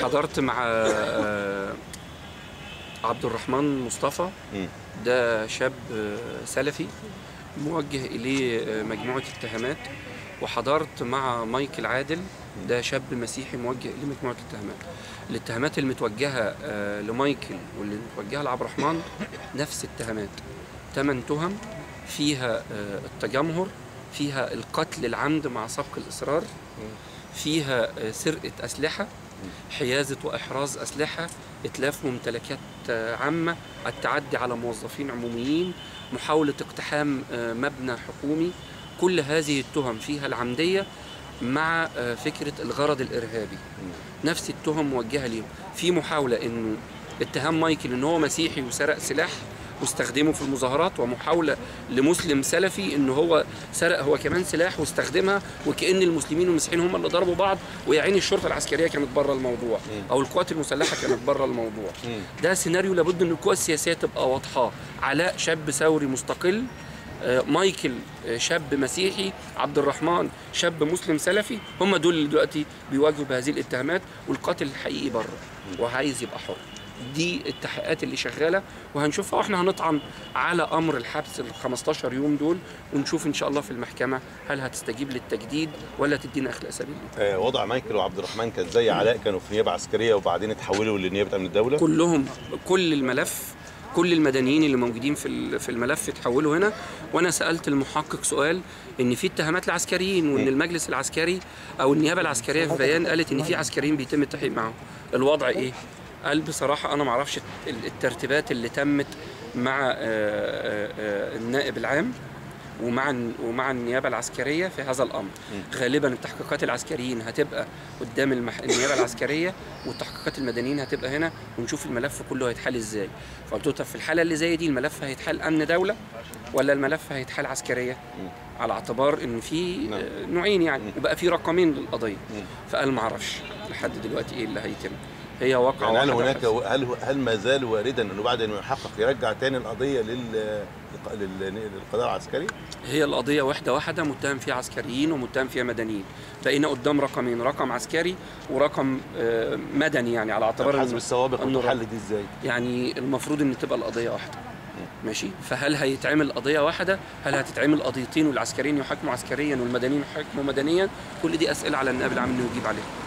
حضرت مع آه، عبد الرحمن مصطفى مم. ده شاب آه، سلفي موجه إليه آه، مجموعة اتهامات وحضرت مع مايكل عادل ده شاب مسيحي موجه إليه مجموعة اتهامات الاتهامات المتوجهة آه، لمايكل واللي متوجهة لعبد الرحمن نفس الاتهامات ثمان تهم فيها آه، التجمهر فيها القتل العمد مع سبق الإصرار فيها آه، سرقة أسلحة حيازة وإحراز أسلحة إتلاف ممتلكات آه، عامة التعدي على موظفين عموميين محاولة اقتحام آه، مبنى حكومي كل هذه التهم فيها العمدية مع آه، فكرة الغرض الإرهابي نفس التهم موجهة ليهم في محاولة إنه اتهام مايكل إن هو مسيحي وسرق سلاح واستخدمه في المظاهرات ومحاولة لمسلم سلفي إن هو سرق هو كمان سلاح واستخدمها وكأن المسلمين والمسيحيين هم اللي ضربوا بعض ويا عيني الشرطة العسكرية كانت بره الموضوع أو القوات المسلحة كانت بره الموضوع ده سيناريو لابد إن القوى السياسية تبقى واضحة علاء شاب ثوري مستقل آه، مايكل آه، شاب مسيحي عبد الرحمن شاب مسلم سلفي هم دول اللي دلوقتي بيواجهوا بهذه الاتهامات والقاتل الحقيقي بره وعايز يبقى حر دي التحقيقات اللي شغاله وهنشوفها واحنا هنطعن على امر الحبس ال 15 يوم دول ونشوف ان شاء الله في المحكمه هل هتستجيب للتجديد ولا تدينا اخلاء سبيل آه، وضع مايكل وعبد الرحمن كان زي علاء كانوا في نيابه عسكريه وبعدين اتحولوا لنيابه امن الدوله كلهم كل الملف كل المدنيين اللي موجودين في ال- في الملف اتحولوا هنا وانا سالت المحقق سؤال ان في اتهامات لعسكريين وان المجلس العسكري او النيابه العسكريه في بيان قالت ان في عسكريين بيتم التحقيق معاهم الوضع ايه قال بصراحه انا ما اعرفش الت- الترتيبات اللي تمت مع آه، آه، آه، النائب العام ومع الن- ومع النيابه العسكريه في هذا الامر غالبا التحقيقات العسكريين هتبقى قدام المح... النيابه العسكريه والتحقيقات المدنيين هتبقى هنا ونشوف الملف كله هيتحل ازاي فقلت له طب في الحاله اللي زي دي الملف هيتحل امن دوله ولا الملف هيتحل عسكريه على اعتبار ان في نعم. آه، نوعين يعني وبقى في رقمين للقضيه فقال ما اعرفش لحد دلوقتي ايه اللي هيتم هي واقعه يعني هل واحدة هناك بس. هل هل ما زال واردا انه بعد انه يحقق يرجع تاني القضيه لل لل- للقضاء العسكري؟ هي القضية واحدة واحدة متهم فيها عسكريين ومتهم فيها مدنيين بقينا قدام رقمين رقم عسكري ورقم آه، مدني يعني على اعتبار حسب إنه- السوابق إنه والحل دي ازاي؟ يعني المفروض ان تبقى القضية واحدة ماشي فهل هيتعمل قضية واحدة هل هتتعمل قضيتين والعسكريين يحاكموا عسكريا والمدنيين يحاكموا مدنيا كل دي أسئلة على النائب العام انه يجيب عليها